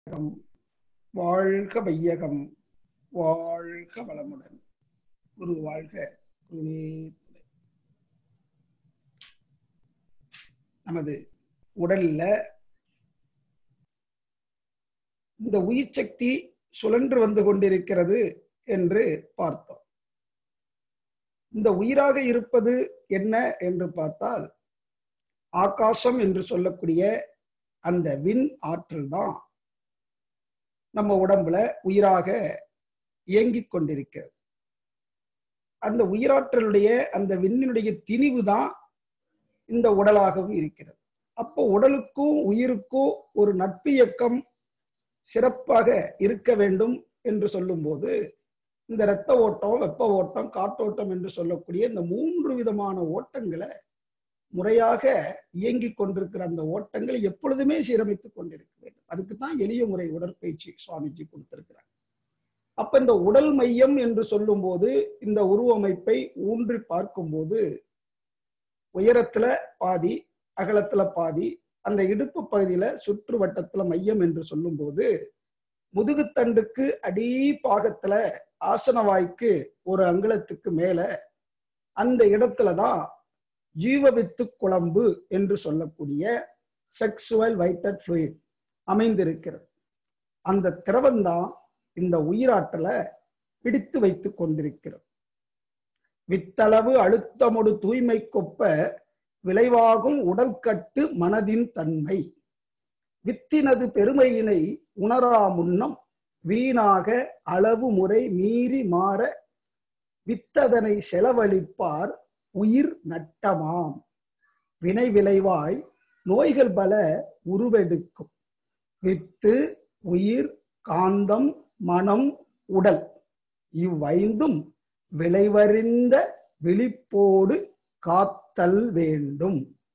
வாழ்க வையகம் வாழ்க வளமுடன் குரு வாழ்க குருவே துணை நமது உடல்ல இந்த உயிர் சக்தி சுழன்று வந்து கொண்டிருக்கிறது என்று பார்த்தோம் இந்த உயிராக இருப்பது என்ன என்று பார்த்தால் ஆகாசம் என்று சொல்லக்கூடிய அந்த விண் ஆற்றல் தான் நம்ம உடம்புல உயிராக இயங்கிக் கொண்டிருக்கிறது அந்த உயிராற்றலுடைய அந்த விண்ணினுடைய திணிவு தான் இந்த உடலாகவும் இருக்கிறது அப்போ உடலுக்கும் உயிருக்கும் ஒரு நட்பு இயக்கம் சிறப்பாக இருக்க வேண்டும் என்று சொல்லும்போது இந்த இரத்த ஓட்டம் வெப்ப ஓட்டம் காற்றோட்டம் என்று சொல்லக்கூடிய இந்த மூன்று விதமான ஓட்டங்களை முறையாக இயங்கி கொண்டிருக்கிற அந்த ஓட்டங்களை எப்பொழுதுமே சீரமைத்துக் கொண்டிருக்க வேண்டும் அதுக்கு தான் எளிய முறை உடற்பயிற்சி சுவாமிஜி கொடுத்திருக்கிறார் அப்ப இந்த உடல் மையம் என்று சொல்லும் போது இந்த உருவமைப்பை ஊன்றி பார்க்கும்போது உயரத்துல பாதி அகலத்துல பாதி அந்த இடுப்பு பகுதியில சுற்று வட்டத்துல மையம் என்று சொல்லும் போது முதுகுத்தண்டுக்கு அடி பாகத்துல ஆசனவாய்க்கு ஒரு அங்குலத்துக்கு மேல அந்த இடத்துலதான் ஜீவவித்து குழம்பு என்று சொல்லக்கூடிய செக்சுவல் வைட்டட் ஃப்ளூயிட் அமைந்திருக்கிறது அந்த திரவம்தான் இந்த உயிராற்றலை பிடித்து வைத்துக் கொண்டிருக்கிறது வித்தளவு அழுத்தமொடு தூய்மை கொப்ப விளைவாகும் உடல் கட்டு மனதின் தன்மை வித்தினது பெருமையினை உணரா முன்னம் வீணாக அளவு முறை மீறி மாற வித்ததனை செலவழிப்பார் உயிர் நட்டமாம் வினை விளைவாய் நோய்கள் பல உருவெடுக்கும் வித்து உயிர் காந்தம் மனம் உடல் இவ்வைந்தும் விளைவறிந்த விழிப்போடு காத்தல் வேண்டும்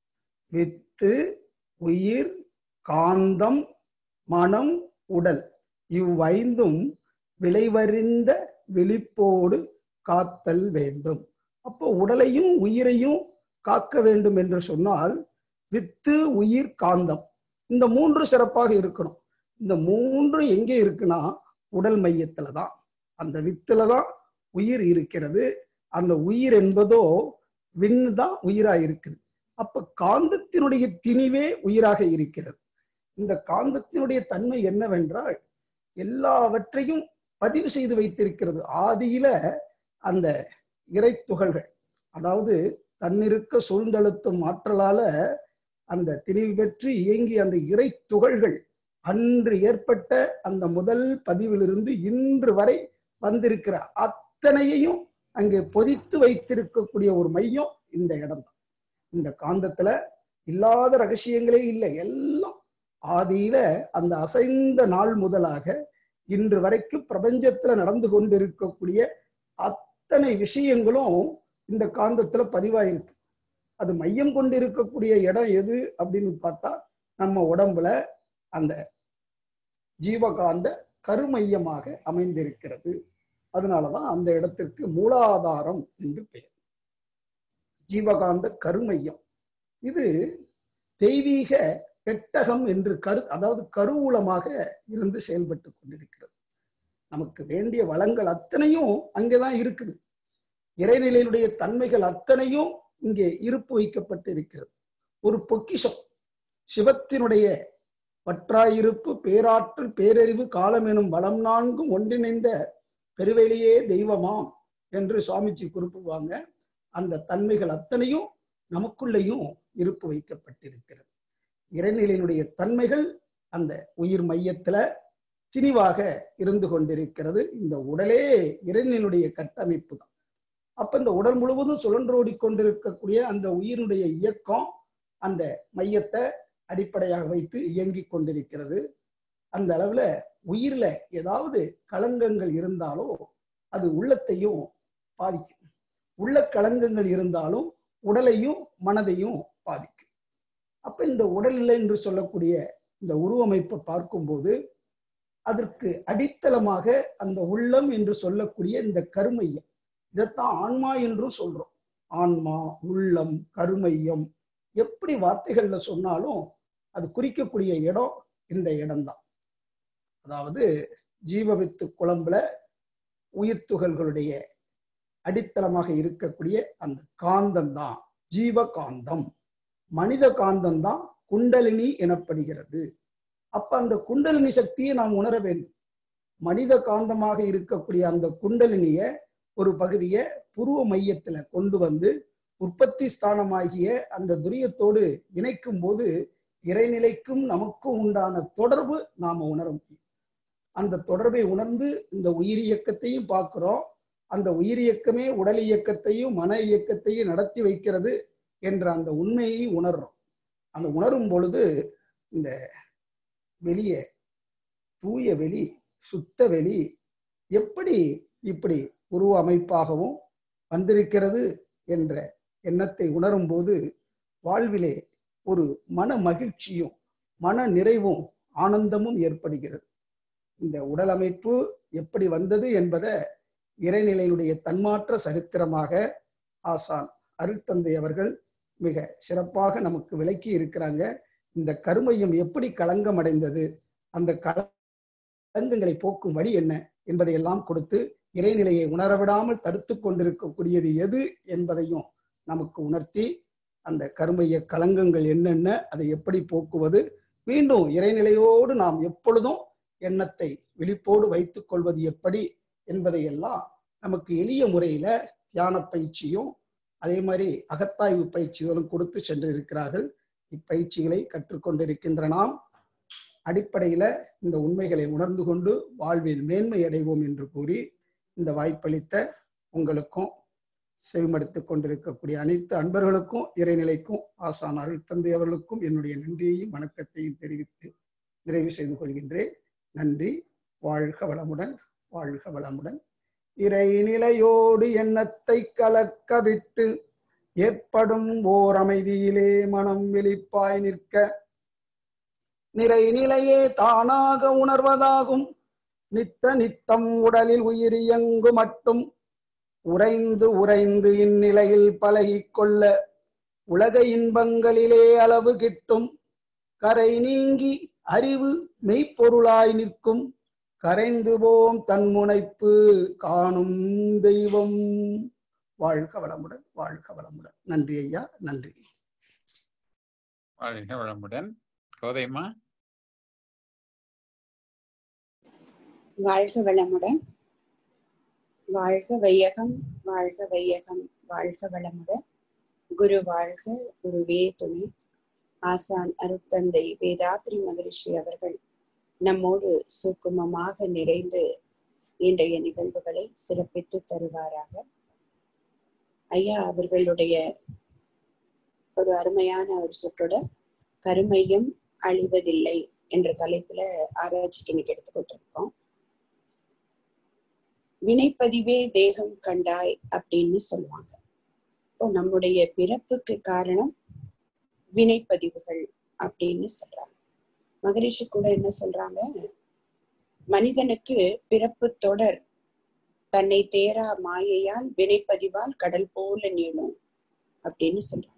வித்து உயிர் காந்தம் மனம் உடல் இவ்வைந்தும் விளைவறிந்த விழிப்போடு காத்தல் வேண்டும் அப்போ உடலையும் உயிரையும் காக்க வேண்டும் என்று சொன்னால் வித்து உயிர் காந்தம் இந்த மூன்று சிறப்பாக இருக்கணும் இந்த மூன்று எங்கே இருக்குன்னா உடல் மையத்துல தான் அந்த வித்துல தான் உயிர் இருக்கிறது அந்த உயிர் என்பதோ விண்ணு தான் உயிரா இருக்குது அப்ப காந்தத்தினுடைய திணிவே உயிராக இருக்கிறது இந்த காந்தத்தினுடைய தன்மை என்னவென்றால் எல்லாவற்றையும் பதிவு செய்து வைத்திருக்கிறது ஆதியில அந்த இறை துகள்கள் அதாவது தன்னிருக்க சூழ்ந்தழுத்தும் ஆற்றலால அந்த திணிவு பெற்று இயங்கி அந்த இறை துகள்கள் அன்று ஏற்பட்ட அந்த முதல் பதிவிலிருந்து இன்று வரை வந்திருக்கிற அத்தனையையும் அங்கே பொதித்து வைத்திருக்கக்கூடிய ஒரு மையம் இந்த இடம் தான் இந்த காந்தத்துல இல்லாத ரகசியங்களே இல்லை எல்லாம் ஆதியில அந்த அசைந்த நாள் முதலாக இன்று வரைக்கும் பிரபஞ்சத்துல நடந்து கொண்டிருக்கக்கூடிய அத்தனை விஷயங்களும் இந்த காந்தத்துல பதிவாயிருக்கு அது மையம் கொண்டிருக்கக்கூடிய இடம் எது அப்படின்னு பார்த்தா நம்ம உடம்புல அந்த ஜீவகாந்த கருமையமாக அமைந்திருக்கிறது அதனாலதான் அந்த இடத்திற்கு மூலாதாரம் என்று பெயர் ஜீவகாந்த கருமையம் இது தெய்வீக பெட்டகம் என்று கரு அதாவது கருவூலமாக இருந்து செயல்பட்டு கொண்டிருக்கிறது நமக்கு வேண்டிய வளங்கள் அத்தனையும் அங்கேதான் இருக்குது இறைநிலையினுடைய தன்மைகள் அத்தனையும் இங்கே இருப்பு வைக்கப்பட்டு இருக்கிறது ஒரு பொக்கிஷம் சிவத்தினுடைய பற்றாயிருப்பு பேராற்றல் பேரறிவு காலம் எனும் வளம் நான்கும் ஒன்றிணைந்த பெருவெளியே தெய்வமாம் என்று சுவாமிஜி குறிப்பிடுவாங்க அந்த தன்மைகள் அத்தனையும் நமக்குள்ளேயும் இருப்பு வைக்கப்பட்டிருக்கிறது இறைநிலையினுடைய தன்மைகள் அந்த உயிர் மையத்துல திணிவாக இருந்து கொண்டிருக்கிறது இந்த உடலே இறைநிலையினுடைய கட்டமைப்பு தான் அப்ப இந்த உடல் முழுவதும் சுழன்றோடி கொண்டிருக்கக்கூடிய அந்த உயிரினுடைய இயக்கம் அந்த மையத்தை அடிப்படையாக வைத்து இயங்கி கொண்டிருக்கிறது அந்த அளவுல உயிர்ல ஏதாவது களங்கங்கள் இருந்தாலோ அது உள்ளத்தையும் பாதிக்கும் உள்ள களங்கங்கள் இருந்தாலும் உடலையும் மனதையும் பாதிக்கும் அப்ப இந்த உடல் என்று சொல்லக்கூடிய இந்த உருவமைப்பை பார்க்கும்போது அதற்கு அடித்தளமாக அந்த உள்ளம் என்று சொல்லக்கூடிய இந்த கருமையம் இதைத்தான் ஆன்மா என்றும் சொல்றோம் ஆன்மா உள்ளம் கருமையம் எப்படி வார்த்தைகள்ல சொன்னாலும் அது குறிக்கக்கூடிய இடம் இந்த இடம்தான் அதாவது ஜீவவித்து குழம்புல உயிர் துகள்களுடைய அடித்தளமாக இருக்கக்கூடிய அந்த காந்தம் தான் ஜீவ காந்தம் மனித காந்தம் தான் குண்டலினி எனப்படுகிறது அப்ப அந்த குண்டலினி சக்தியை நாம் உணர வேண்டும் மனித காந்தமாக இருக்கக்கூடிய அந்த குண்டலினிய ஒரு பகுதியை புருவ மையத்துல கொண்டு வந்து உற்பத்தி ஸ்தானமாகிய அந்த துரியத்தோடு இணைக்கும் போது இறைநிலைக்கும் நமக்கும் உண்டான தொடர்பு நாம உணர முடியும் அந்த தொடர்பை உணர்ந்து இந்த உயிர் இயக்கத்தையும் பார்க்கிறோம் அந்த உயிர் இயக்கமே உடல் இயக்கத்தையும் மன இயக்கத்தையும் நடத்தி வைக்கிறது என்ற அந்த உண்மையை உணர்றோம் அந்த உணரும் பொழுது இந்த வெளியே தூய வெளி சுத்த வெளி எப்படி இப்படி உருவ அமைப்பாகவும் வந்திருக்கிறது என்ற எண்ணத்தை உணரும் போது வாழ்விலே ஒரு மன மகிழ்ச்சியும் மன நிறைவும் ஆனந்தமும் ஏற்படுகிறது இந்த உடல் அமைப்பு எப்படி வந்தது என்பதை இறைநிலையுடைய தன்மாற்ற சரித்திரமாக ஆசான் அருட்தந்தை அவர்கள் மிக சிறப்பாக நமக்கு விளக்கி இருக்கிறாங்க இந்த கருமையம் எப்படி களங்கம் அடைந்தது அந்த களங்கங்களை போக்கும் வழி என்ன என்பதையெல்லாம் கொடுத்து இறைநிலையை உணரவிடாமல் தடுத்து கொண்டிருக்கக்கூடியது எது என்பதையும் நமக்கு உணர்த்தி அந்த கருமைய களங்கங்கள் என்னென்ன அதை எப்படி போக்குவது மீண்டும் இறைநிலையோடு நாம் எப்பொழுதும் எண்ணத்தை விழிப்போடு வைத்துக் கொள்வது எப்படி என்பதையெல்லாம் நமக்கு எளிய முறையில தியான பயிற்சியும் அதே மாதிரி அகத்தாய்வு பயிற்சிகளும் கொடுத்து சென்றிருக்கிறார்கள் இப்பயிற்சிகளை கற்றுக்கொண்டிருக்கின்ற நாம் அடிப்படையில இந்த உண்மைகளை உணர்ந்து கொண்டு வாழ்வில் மேன்மை அடைவோம் என்று கூறி இந்த வாய்ப்பளித்த உங்களுக்கும் செவிமடுத்துக் கொண்டிருக்கக்கூடிய அனைத்து அன்பர்களுக்கும் இறைநிலைக்கும் ஆசான் அருள் தந்தை அவர்களுக்கும் என்னுடைய நன்றியையும் வணக்கத்தையும் தெரிவித்து நிறைவு செய்து கொள்கின்றேன் நன்றி வாழ்க வளமுடன் வாழ்க வளமுடன் இறைநிலையோடு எண்ணத்தை கலக்க விட்டு ஏற்படும் ஓர் அமைதியிலே மனம் வெளிப்பாய் நிற்க நிறைநிலையே தானாக உணர்வதாகும் நித்த நித்தம் உடலில் உயிரியங்கு மட்டும் உறைந்து உறைந்து இந்நிலையில் பழகிக் கொள்ள உலக இன்பங்களிலே அளவு கிட்டும் கரை நீங்கி அறிவு மெய்ப்பொருளாய் நிற்கும் கரைந்து போம் தன்முனைப்பு காணும் தெய்வம் வாழ்க வளமுடன் வாழ்க வளமுடன் நன்றி ஐயா நன்றி வாழ்க வளமுடன் கோதைமா வாழ்க வளமுடன் வாழ்க வையகம் வாழ்க வையகம் வாழ்க வளமுடன் குரு வாழ்க குருவே துணை ஆசான் அருட்தந்தை வேதாத்ரி மகரிஷி அவர்கள் நம்மோடு சுக்குமமாக நிறைந்து இன்றைய நிகழ்வுகளை சிறப்பித்து தருவாராக ஐயா அவர்களுடைய ஒரு அருமையான ஒரு சுற்றுடர் கருமையும் அழிவதில்லை என்ற தலைப்புல ஆராய்ச்சிக்கு இன்னைக்கு எடுத்துக்கிட்டு வினைப்பதிவே தேகம் கண்டாய் அப்படின்னு சொல்லுவாங்க இப்போ நம்முடைய பிறப்புக்கு காரணம் வினைப்பதிவுகள் அப்படின்னு சொல்றாங்க மகரிஷி கூட என்ன சொல்றாங்க மனிதனுக்கு பிறப்பு தொடர் தன்னை தேரா மாயையால் வினைப்பதிவால் கடல் போல நீளும் அப்படின்னு சொல்றாங்க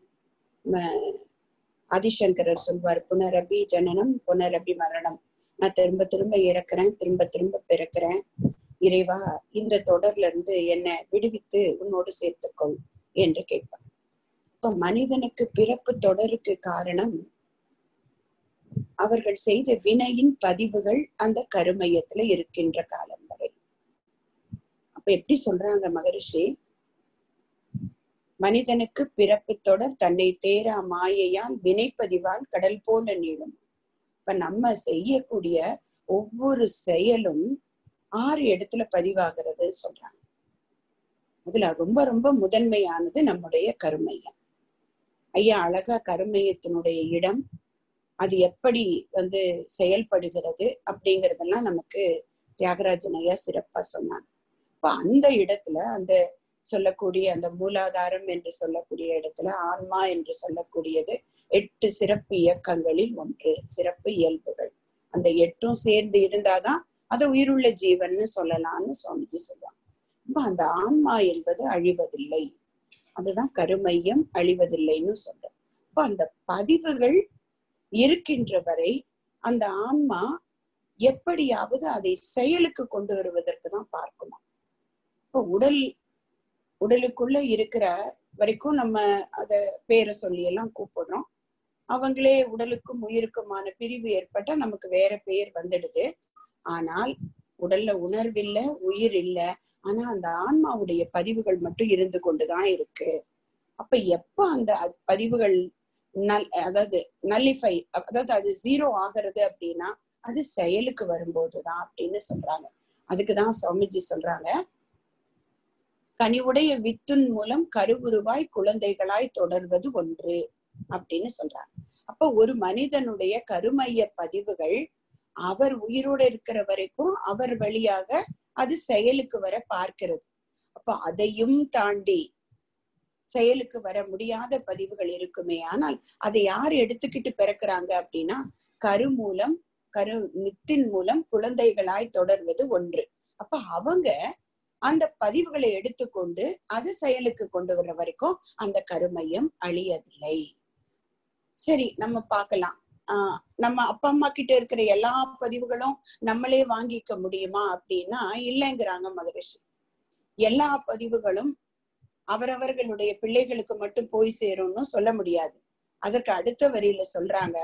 ஆதிசங்கரர் சொல்வார் புனரபி ஜனனம் புனரபி மரணம் நான் திரும்ப திரும்ப இறக்குறேன் திரும்ப திரும்ப பிறக்கிறேன் இறைவா இந்த தொடர்ல இருந்து என்னை விடுவித்து உன்னோடு சேர்த்துக்கொள் என்று கேட்பார் இப்ப மனிதனுக்கு பிறப்பு தொடருக்கு காரணம் அவர்கள் செய்த வினையின் பதிவுகள் அந்த கருமையத்துல இருக்கின்ற காலம் வரை அப்ப எப்படி சொல்றாங்க மகரிஷி மனிதனுக்கு பிறப்பு தொடர் தன்னை தேரா மாயையால் வினைப்பதிவால் கடல் போல நீளும் இப்ப நம்ம செய்யக்கூடிய ஒவ்வொரு செயலும் ஆறு இடத்துல பதிவாகிறது சொல்றாங்க அதுல ரொம்ப ரொம்ப முதன்மையானது நம்முடைய கருமையம் ஐயா அழகா கருமையத்தினுடைய இடம் அது எப்படி வந்து செயல்படுகிறது அப்படிங்கறதெல்லாம் நமக்கு தியாகராஜன் ஐயா சிறப்பா சொன்னாங்க இப்ப அந்த இடத்துல அந்த சொல்லக்கூடிய அந்த மூலாதாரம் என்று சொல்லக்கூடிய இடத்துல ஆன்மா என்று சொல்லக்கூடியது எட்டு சிறப்பு இயக்கங்களில் ஒன்று சிறப்பு இயல்புகள் அந்த எட்டும் சேர்ந்து இருந்தாதான் அது உயிருள்ள ஜீவன்னு சொல்லலாம்னு சுவாமிஜி சொல்லுவாங்க இப்ப அந்த ஆன்மா என்பது அழிவதில்லை அதுதான் கருமையம் அழிவதில்லைன்னு சொல்றோம் இப்ப அந்த பதிவுகள் இருக்கின்ற வரை அந்த ஆன்மா எப்படியாவது அதை செயலுக்கு கொண்டு வருவதற்கு தான் பார்க்கணும் இப்போ உடல் உடலுக்குள்ள இருக்கிற வரைக்கும் நம்ம அத பேரை சொல்லி எல்லாம் கூப்பிடுறோம் அவங்களே உடலுக்கும் உயிருக்குமான பிரிவு ஏற்பட்டா நமக்கு வேற பெயர் வந்துடுது ஆனால் உடல்ல உணர்வில்ல உயிர் இல்ல ஆனா அந்த ஆன்மாவுடைய பதிவுகள் மட்டும் இருந்து கொண்டுதான் இருக்கு அப்ப எப்ப அந்த அ- பதிவுகள் நல் அதாவது நல்லிஃபை அதாவது அது ஜீரோ ஆகிறது அப்படின்னா அது செயலுக்கு வரும்போதுதான் அப்படின்னு சொல்றாங்க அதுக்குதான் சுவாமிஜி சொல்றாங்க கனிவுடைய வித்தின் மூலம் கருவுருவாய் குழந்தைகளாய் தொடர்வது ஒன்று அப்படின்னு சொல்றாங்க அப்ப ஒரு மனிதனுடைய கருமைய பதிவுகள் அவர் உயிரோட இருக்கிற வரைக்கும் அவர் வழியாக அது செயலுக்கு வர பார்க்கிறது அப்ப அதையும் தாண்டி செயலுக்கு வர முடியாத பதிவுகள் இருக்குமே ஆனால் அதை யார் எடுத்துக்கிட்டு பிறக்கிறாங்க அப்படின்னா கரு மூலம் கரு மித்தின் மூலம் குழந்தைகளாய் தொடர்வது ஒன்று அப்ப அவங்க அந்த பதிவுகளை எடுத்துக்கொண்டு அது செயலுக்கு கொண்டு வர்ற வரைக்கும் அந்த கருமையம் அழியதில்லை சரி நம்ம பார்க்கலாம் ஆஹ் நம்ம அப்பா அம்மா கிட்ட இருக்கிற எல்லா பதிவுகளும் நம்மளே வாங்கிக்க முடியுமா அப்படின்னா இல்லைங்கிறாங்க மகரிஷி எல்லா பதிவுகளும் அவரவர்களுடைய பிள்ளைகளுக்கு மட்டும் போய் சேரும்னு சொல்ல முடியாது அதற்கு அடுத்த வரியில சொல்றாங்க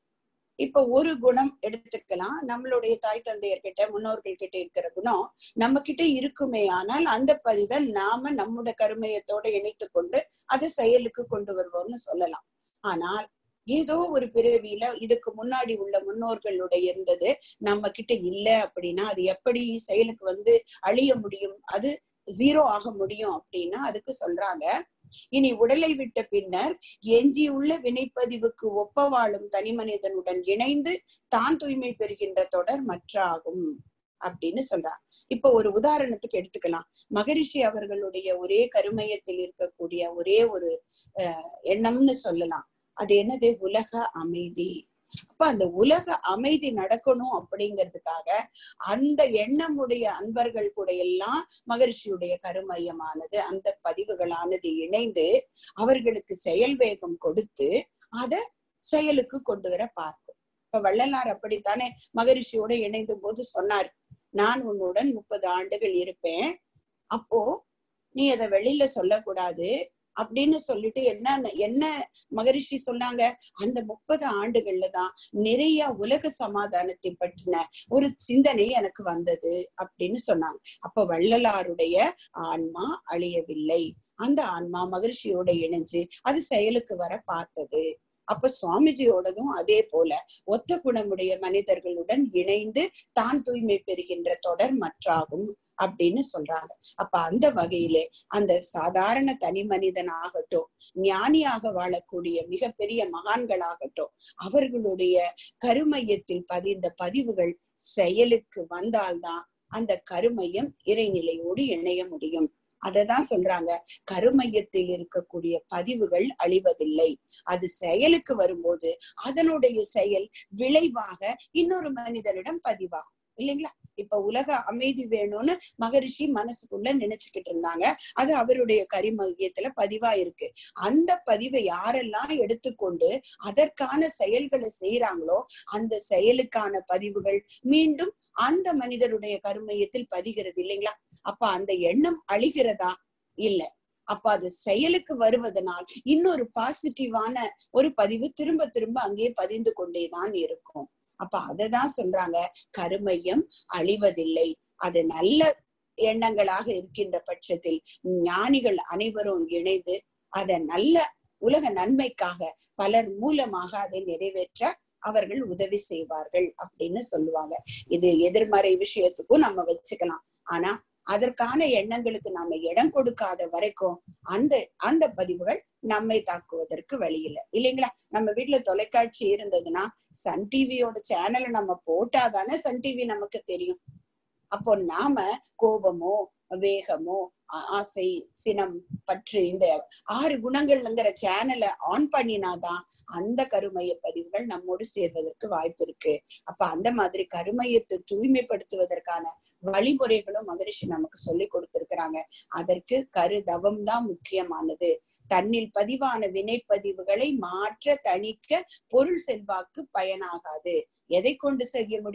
இப்ப ஒரு குணம் எடுத்துக்கலாம் நம்மளுடைய தாய் தந்தையர்கிட்ட முன்னோர்கள் கிட்ட இருக்கிற குணம் நம்ம கிட்ட இருக்குமே ஆனால் அந்த பதிவை நாம நம்முடைய கருமையத்தோட இணைத்து கொண்டு அதை செயலுக்கு கொண்டு வருவோம்னு சொல்லலாம் ஆனால் ஏதோ ஒரு பிறவியில இதுக்கு முன்னாடி உள்ள முன்னோர்களுடைய இருந்தது நம்ம கிட்ட இல்ல அப்படின்னா அது எப்படி செயலுக்கு வந்து அழிய முடியும் அது ஜீரோ ஆக முடியும் அப்படின்னா அதுக்கு சொல்றாங்க இனி உடலை விட்ட பின்னர் எஞ்சியுள்ள வினைப்பதிவுக்கு ஒப்ப வாழும் தனி மனிதனுடன் இணைந்து தான் தூய்மை பெறுகின்ற தொடர் மற்றாகும் அப்படின்னு சொல்றாங்க இப்ப ஒரு உதாரணத்துக்கு எடுத்துக்கலாம் மகரிஷி அவர்களுடைய ஒரே கருமையத்தில் இருக்கக்கூடிய ஒரே ஒரு அஹ், எண்ணம்னு சொல்லலாம் அது என்னது உலக அமைதி அப்ப அந்த உலக அமைதி நடக்கணும் அப்படிங்கிறதுக்காக அந்த எண்ணமுடைய அன்பர்கள் கூட எல்லாம் மகரிஷியுடைய கருமையமானது அந்த பதிவுகளானது இணைந்து அவர்களுக்கு செயல் வேகம் கொடுத்து அத செயலுக்கு கொண்டு வர பார்க்கும் இப்ப வள்ளலார் அப்படித்தானே மகரிஷியோட இணைந்த போது சொன்னார் நான் உன்னுடன் முப்பது ஆண்டுகள் இருப்பேன் அப்போ நீ அதை வெளியில சொல்லக்கூடாது அப்படின்னு சொல்லிட்டு என்ன என்ன மகரிஷி சொன்னாங்க அந்த முப்பது ஆண்டுகள்ல தான் நிறைய உலக சமாதானத்தை பற்றின ஒரு சிந்தனை எனக்கு வந்தது அப்படின்னு சொன்னாங்க அப்ப வள்ளலாருடைய ஆன்மா அழியவில்லை அந்த ஆன்மா மகரிஷியோட இணைஞ்சு அது செயலுக்கு வர பார்த்தது அப்ப சுவாமிஜியோடதும் அதே போல ஒத்த குணமுடைய மனிதர்களுடன் இணைந்து தான் தூய்மை பெறுகின்ற தொடர் மற்றாகும் அப்படின்னு சொல்றாங்க அப்ப அந்த வகையிலே அந்த சாதாரண தனி மனிதன் ஆகட்டும் ஞானியாக வாழக்கூடிய மிகப்பெரிய மகான்களாகட்டும் அவர்களுடைய கருமையத்தில் பதிந்த பதிவுகள் செயலுக்கு வந்தால்தான் அந்த கருமையம் இறைநிலையோடு இணைய முடியும் அததான் சொல்றாங்க கருமையத்தில் இருக்கக்கூடிய பதிவுகள் அழிவதில்லை அது செயலுக்கு வரும்போது அதனுடைய செயல் விளைவாக இன்னொரு மனிதனிடம் பதிவாகும் இல்லைங்களா இப்ப உலக அமைதி வேணும்னு மகரிஷி மனசுக்குள்ள நினைச்சுக்கிட்டு இருந்தாங்க அது அவருடைய கரிமயத்துல பதிவா இருக்கு அந்த பதிவை யாரெல்லாம் எடுத்துக்கொண்டு அதற்கான செயல்களை செய்யறாங்களோ அந்த செயலுக்கான பதிவுகள் மீண்டும் அந்த மனிதருடைய கருமையத்தில் பதிகிறது இல்லைங்களா அப்ப அந்த எண்ணம் அழிகிறதா இல்ல அப்ப அது செயலுக்கு வருவதனால் இன்னொரு பாசிட்டிவான ஒரு பதிவு திரும்ப திரும்ப அங்கே பதிந்து கொண்டேதான் இருக்கும் அப்ப அததான் சொல்றாங்க கருமையம் அழிவதில்லை அது நல்ல எண்ணங்களாக இருக்கின்ற பட்சத்தில் ஞானிகள் அனைவரும் இணைந்து அதை நல்ல உலக நன்மைக்காக பலர் மூலமாக அதை நிறைவேற்ற அவர்கள் உதவி செய்வார்கள் அப்படின்னு சொல்லுவாங்க இது எதிர்மறை விஷயத்துக்கும் நம்ம வச்சுக்கலாம் ஆனா அதற்கான எண்ணங்களுக்கு நாம இடம் கொடுக்காத வரைக்கும் அந்த அந்த பதிவுகள் நம்மை தாக்குவதற்கு வழி இல்லை இல்லைங்களா நம்ம வீட்டுல தொலைக்காட்சி இருந்ததுன்னா சன் டிவியோட சேனலை நம்ம போட்டாதானே சன் டிவி நமக்கு தெரியும் அப்போ நாம கோபமோ வேகமோ ஆ- ஆசை சினம் பற்று இந்த ஆறு குணங்கள்ங்கிற சேனலை ஆன் பண்ணினாதான் அந்த கருமைய பதிவுகள் நம்மோடு சேர்வதற்கு வாய்ப்பு இருக்கு அப்ப அந்த மாதிரி கருமையத்தை தூய்மைப்படுத்துவதற்கான வழிமுறைகளும் மகரிஷி நமக்கு சொல்லி கொடுத்திருக்கிறாங்க அதற்கு கரு தவம் தான் முக்கியமானது தன்னில் பதிவான வினைப்பதிவுகளை மாற்ற தணிக்க பொருள் செல்வாக்கு பயனாகாது எதை கொண்டு செய்ய முடியும்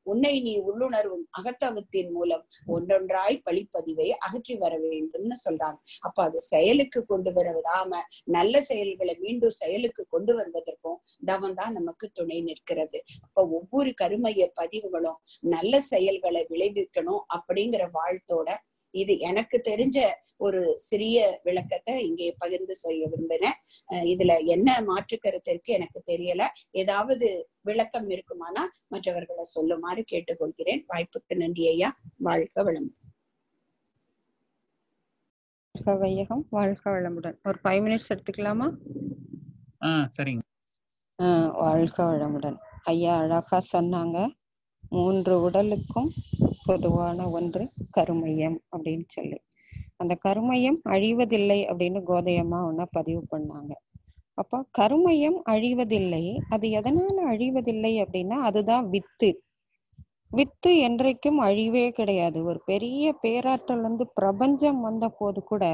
உன்னை நீ உள்ளுணர்வும் அகத்தவத்தின் மூலம் ஒன்றொன்றாய் பழிப்பதிவை அகற்றி வர வேண்டும்னு சொல்றாங்க அப்ப அது செயலுக்கு கொண்டு வர விடாம நல்ல செயல்களை மீண்டும் செயலுக்கு கொண்டு வருவதற்கும் தவம் தான் நமக்கு துணை நிற்கிறது அப்ப ஒவ்வொரு கருமைய பதிவுகளும் நல்ல செயல்களை விளைவிக்கணும் அப்படிங்கிற வாழ்த்தோட இது எனக்கு தெரிஞ்ச ஒரு சிறிய விளக்கத்தை இங்கே பகிர்ந்து செய்ய விரும்பினேன் அஹ் இதுல என்ன மாற்று கருத்து இருக்கு எனக்கு தெரியல ஏதாவது விளக்கம் இருக்குமானா மற்றவர்களை சொல்லுமாறு கேட்டுக்கொள்கிறேன் வாய்ப்புக்கு நன்றி ஐயா வாழ்க வளம் வாழ்க வையகம் வாழ்க வளமுடன் ஒரு ஃபைவ் மினிட்ஸ் எடுத்துக்கலாமா ஆ சரிங்க ஆஹ் வாழ்க வளமுடன் ஐயா அழகா சொன்னாங்க மூன்று உடலுக்கும் பொதுவான ஒன்று கருமையம் அப்படின்னு சொல்லி அந்த கருமையம் அழிவதில்லை அப்படின்னு கோதையம்மா ஒன்ன பதிவு பண்ணாங்க அப்போ கருமையம் அழிவதில்லை அது எதனால அழிவதில்லை அப்படின்னா அதுதான் வித்து வித்து என்றைக்கும் அழிவே கிடையாது ஒரு பெரிய பேராற்றல் வந்து பிரபஞ்சம் வந்த போது கூட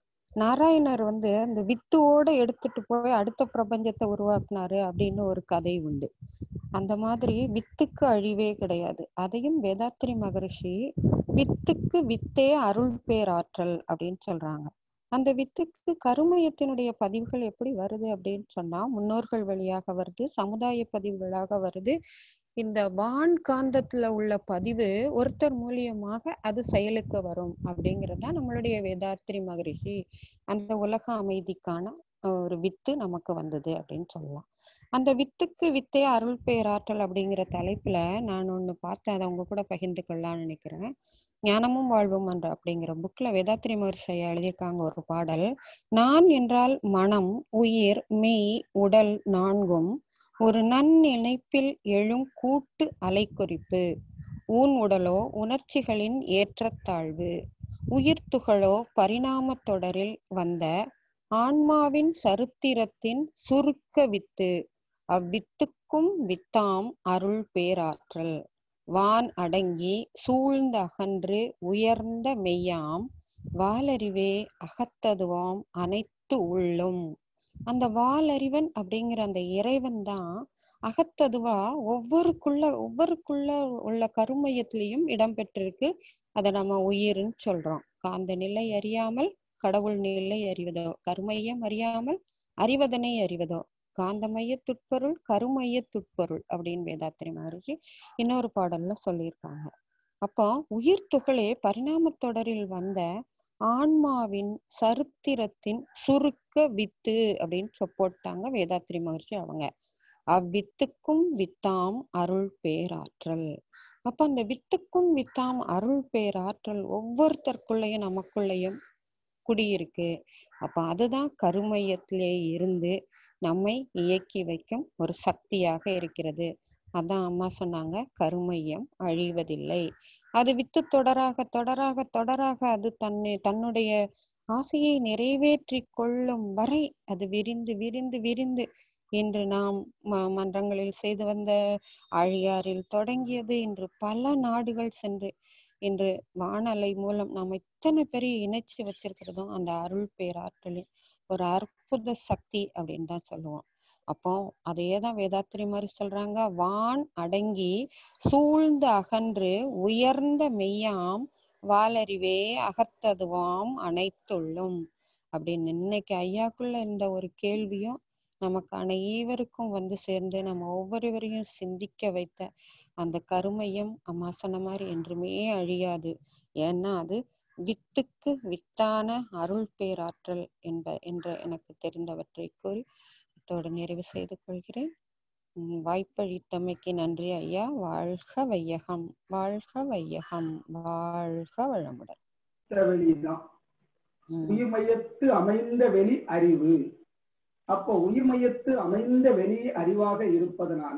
நாராயணர் வந்து அந்த வித்துவோட எடுத்துட்டு போய் அடுத்த பிரபஞ்சத்தை உருவாக்குனாரு அப்படின்னு ஒரு கதை உண்டு அந்த மாதிரி வித்துக்கு அழிவே கிடையாது அதையும் வேதாத்திரி மகரிஷி வித்துக்கு வித்தே அருள் பேராற்றல் அப்படின்னு சொல்றாங்க அந்த வித்துக்கு கருமையத்தினுடைய பதிவுகள் எப்படி வருது அப்படின்னு சொன்னா முன்னோர்கள் வழியாக வருது சமுதாய பதிவுகளாக வருது இந்த வான் காந்தத்துல உள்ள பதிவு ஒருத்தர் மூலியமாக அது செயலுக்கு வரும் அப்படிங்கிறது தான் நம்மளுடைய வேதாத்திரி மகரிஷி அந்த உலக அமைதிக்கான அஹ், ஒரு வித்து நமக்கு வந்தது அப்படின்னு சொல்லலாம் அந்த வித்துக்கு வித்தே அருள் பேராற்றல் அப்படிங்கிற தலைப்புல நான் ஒண்ணு பார்த்தேன் அதை உங்க கூட பகிர்ந்து கொள்ளலாம்னு நினைக்கிறேன் ஞானமும் வாழ்வும் என்ற அப்படிங்கிற புக்ல வேதாத்திரி மகர்ஷி ஐயா எழுதியிருக்காங்க ஒரு பாடல் நான் என்றால் மனம் உயிர் மெய் உடல் நான்கும் ஒரு நன்னிணைப்பில் எழும் கூட்டு அலைக்குறிப்பு ஊன் உடலோ உணர்ச்சிகளின் ஏற்றத்தாழ்வு உயிர் துகளோ பரிணாமத் தொடரில் வந்த ஆன்மாவின் சரித்திரத்தின் சுருக்க வித்து அவ்வித்துக்கும் வித்தாம் அருள் பேராற்றல் வான் அடங்கி சூழ்ந்த அகன்று உயர்ந்த மெய்யாம் வாலறிவே அகத்ததுவாம் அனைத்து உள்ளும் அந்த வாலறிவன் அப்படிங்கிற அந்த இறைவன் தான் அகத்ததுவா ஒவ்வொருக்குள்ள ஒவ்வொருக்குள்ள உள்ள கருமையத்திலையும் இடம்பெற்றிருக்கு அதை நம்ம உயிர்ன்னு சொல்றோம் காந்த நிலை அறியாமல் கடவுள் நிலை அறிவதோ கருமையம் அறியாமல் அறிவதனை அறிவதோ காந்தமைய துட்பொருள் கருமைய துட்பொருள் அப்படின்னு வேதாத்திரி மகரிஷி இன்னொரு பாடல்ல சொல்லியிருக்காங்க அப்போ உயிர் துகளே பரிணாமத் தொடரில் வந்த ஆன்மாவின் சரித்திரத்தின் சுருக்க வித்து அப்படின்னு சொ- போட்டாங்க வேதாத்திரி மகர்ஷி அவங்க அவ்வித்துக்கும் வித்தாம் அருள் பேராற்றல் அப்ப அந்த வித்துக்கும் வித்தாம் அருள் பேராற்றல் ஒவ்வொருத்தருக்குள்ளயும் நமக்குள்ளயும் குடியிருக்கு அப்ப அதுதான் கருமையத்திலே இருந்து நம்மை இயக்கி வைக்கும் ஒரு சக்தியாக இருக்கிறது அதான் அம்மா சொன்னாங்க கருமையம் அழிவதில்லை அது வித்து தொடராக தொடராக தொடராக அது தன்னை தன்னுடைய ஆசையை நிறைவேற்றி கொள்ளும் வரை அது விரிந்து விரிந்து விரிந்து இன்று நாம் ம- மன்றங்களில் செய்து வந்த ஆழியாறில் தொடங்கியது இன்று பல நாடுகள் சென்று இன்று வானலை மூலம் நாம் இத்தனை பெரிய இணைச்சு வச்சிருக்கிறதும் அந்த அருள் பேராற்றலின் ஒரு அற்புத சக்தி அப்படின்னு தான் சொல்லுவோம் அப்போ அதேதான் வேதாத்திரி மாதிரி சொல்றாங்க வான் அடங்கி சூழ்ந்து அகன்று உயர்ந்த மெய்யாம் வாலறிவே அகத்ததுவாம் அனைத்துள்ளும் அப்படின்னு இன்னைக்கு ஐயாக்குள்ள இந்த ஒரு கேள்வியும் நமக்கு அனைவருக்கும் வந்து சேர்ந்து நம்ம ஒவ்வொருவரையும் சிந்திக்க வைத்த அந்த கருமையம் அம்மா சொன்ன மாதிரி என்றுமே அழியாது ஏன்னா அது வித்துக்கு வித்தான அருள் பேராற்றல் என்ப என்ற எனக்கு தெரிந்தவற்றை கூறி இத்தோடு நிறைவு செய்து கொள்கிறேன் உம் வாய்ப்பளித்தமைக்கு நன்றி ஐயா வாழ்க வையகம் வாழ்க வையகம் வாழ்க வளமுடன் வெளிதான் உம் உயிர் மையத்து அமைந்த வெளி அறிவு அப்போ உயிர் மையத்து அமைந்த வெளி அறிவாக இருப்பதனால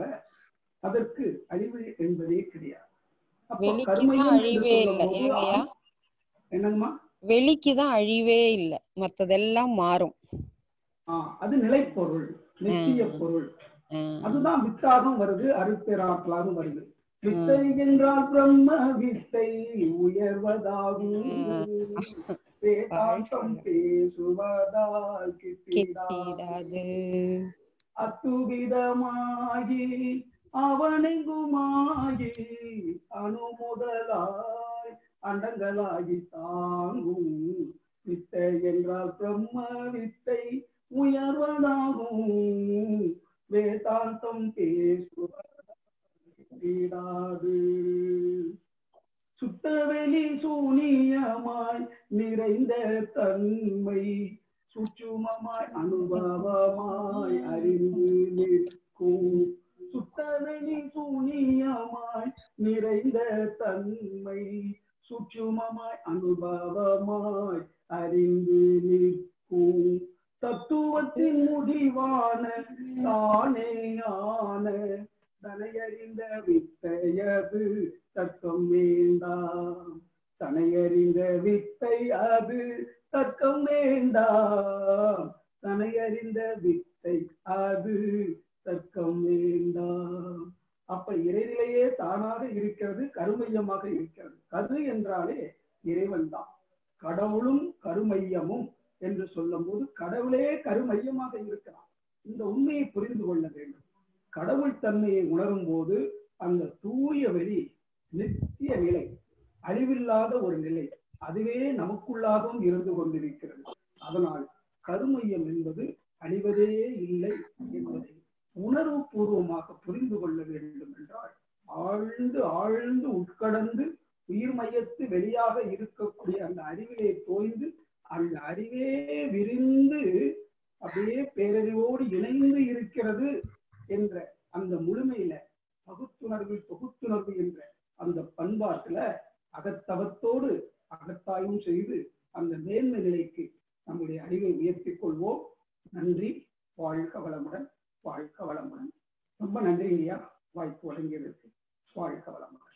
அதற்கு அழிவு என்பதே கிடையாது அப்போ வெளிக்குதான் கர்மயம் என்று அழிவே இல்லை சொல்லும்போது ஏங்கய்யா ஆ- என்னங்கம்மா வெளிக்குதான் அழிவே இல்லை மத்ததெல்லாம் மாறும் ஆஹ் அது நிலைப்பொருள் நித்திய ம். பொருள் ஆஹ் அதுதான் வித்தாகவும் வருது அருட்பேராற்றலாகவும் வருது வித்தை என்றால் பிரம்ம வித்தை உயர்வதாகும் வேதாந்தம் பேசுவதால் கிட்டிடாது கிட்டிடாது அத்துவிதமாகி அவனெங்குமாகி அணு முதலாய் அண்டங்களாகி தாங்கும் வித்தை என்றால் பிரம்ம வித்தை உயர்வதாகும் வேதாந்தம் பேசுவது சுத்தவெளி சூனியமாய் நிறைந்த தன்மை சுற்றுமமாய் அனுபவமாய் அறிந்து நிற்கும் சுத்தவெளி சூனியமாய் நிறைந்த தன்மை சுற்றுமமாய் அனுபவமாய் அறிந்து நிற்கும் தத்துவத்தின் முடிவான தானே ஆன தனையறிந்த வித்தையது தர்க்கம் வேண்டாம் தனையறிந்த வித்தை அது தர்க்கம் வேண்டாம் தனையறிந்த வித்தை அது தர்க்கம் வேண்டாம் அப்ப இறைநிலையே தானாக இருக்கிறது கருமையமாக இருக்கிறது கரு என்றாலே இறைவன் தான் கடவுளும் கருமையமும் என்று சொல்லும் போது கடவுளே கருமையமாக இருக்கிறான் இந்த உண்மையை புரிந்து கொள்ள வேண்டும் கடவுள் தன்மையை உணரும் போது அந்த தூய வெளி நித்திய நிலை அழிவில்லாத ஒரு நிலை அதுவே நமக்குள்ளாகவும் இருந்து கொண்டிருக்கிறது அதனால் கருமையம் என்பது அழிவதே இல்லை என்பதை உணர்வு பூர்வமாக புரிந்து கொள்ள வேண்டும் என்றால் ஆழ்ந்து ஆழ்ந்து உட்கடந்து உயிர் மையத்து வெளியாக இருக்கக்கூடிய அந்த அறிவிலே தோய்ந்து அந்த அறிவே விரிந்து அப்படியே பேரறிவோடு இணைந்து இருக்கிறது என்ற அந்த முழுமையில பகுத்துணர்வு தொகுத்துணர்வு என்ற அந்த பண்பாட்டுல அகத்தவத்தோடு அகத்தாயும் செய்து அந்த மேன்மை நிலைக்கு நம்முடைய அறிவை உயர்த்திக் கொள்வோம் நன்றி வாழ்க வளமுடன் வாழ்க வளமுடன் ரொம்ப நன்றி ஐயா வாய்ப்பு வழங்கியதற்கு வாழ்க வளமுடன்